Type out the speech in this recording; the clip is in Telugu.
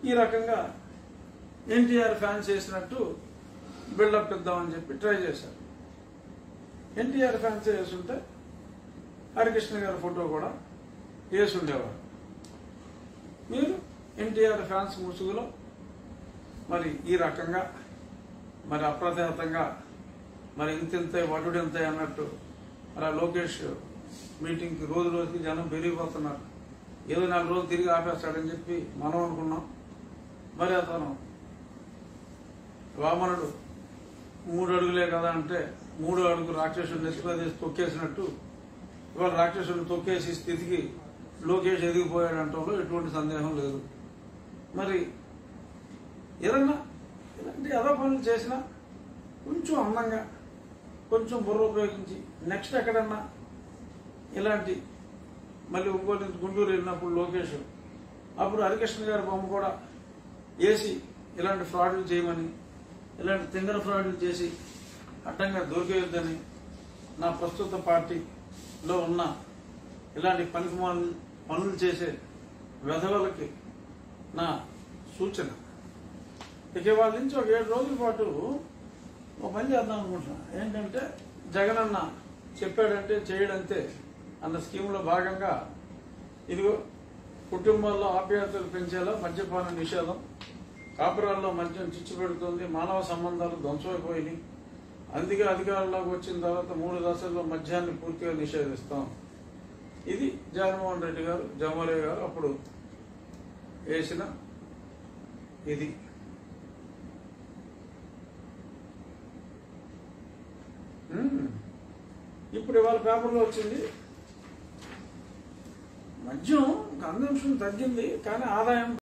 ఈ రకంగా ఎన్టీఆర్ ఫ్యాన్స్ చేసినట్టు బిల్డప్ ఇద్దామని చెప్పి ట్రై చేశారు ఎన్టీఆర్ ఫ్యాన్స్ వేసుంటే హరికృష్ణ గారి ఫోటో కూడా వేసి ఉండేవారు మీరు ఎన్టీఆర్ ఫ్యాన్స్ ముసుగులో మరి ఈ రకంగా మరి అప్రతిహతంగా మరి ఇంతింత వటుడింత అన్నట్టు మరి ఆ లోకేష్ మీటింగ్కి రోజు రోజుకి జనం పెరిగిపోతున్నారు ఏదో నాలుగు రోజులు తిరిగి ఆపేస్తాడని చెప్పి మనం అనుకున్నాం మరి అతను వామనుడు మూడు అడుగులే కదా అంటే మూడు అడుగు రాక్షసుడు నెత్తిలో తీసి తొక్కేసినట్టు ఇవాళ రాక్షసుడిని తొక్కేసి స్థితికి లోకేష్ ఎదిగిపోయాడు అంటంలో ఎటువంటి సందేహం లేదు మరి ఏదన్నా ఇలాంటి అదో పనులు చేసినా కొంచెం అందంగా కొంచెం బుర్ర ఉపయోగించి నెక్స్ట్ ఎక్కడన్నా ఇలాంటి మళ్ళీ ఒంగోలు నుంచి గుంటూరు వెళ్ళినప్పుడు లోకేష్ అప్పుడు హరికృష్ణ గారి బొమ్మ కూడా వేసి ఇలాంటి ఫ్రాడ్లు చేయమని ఇలాంటి తింగర ఫ్రాడ్లు చేసి అడ్డంగా దొరికేయొద్దని నా ప్రస్తుత పార్టీలో ఉన్న ఇలాంటి పనికి మాలిన పనులు చేసే వెధవలకి నా సూచన ఇక వాళ్ళ నుంచి ఒక ఏడు రోజుల పాటు ఒక పని చేద్దాం అనుకుంటున్నా ఏంటంటే జగన్ అన్న చెప్పాడంటే చేయడంతే అన్న స్కీమ్లో భాగంగా ఇదిగో కుటుంబాల్లో ఆప్యాయతలు పెంచేలా మద్యపాన నిషేధం కాపురాల్లో మద్యం చిచ్చు పెడుతుంది మానవ సంబంధాలు ధ్వంసమైపోయినాయి అందుకే అధికారంలోకి వచ్చిన తర్వాత మూడు దశల్లో మద్యాన్ని పూర్తిగా నిషేధిస్తాం ఇది జగన్మోహన్ రెడ్డి గారు జగన్మోహన్ గారు అప్పుడు వేసిన ఇది మ్మ్. ఇప్పుడు ఇవాళ పేపర్లో వచ్చింది మద్యం కన్జంప్షన్ తగ్గింది కానీ ఆదాయం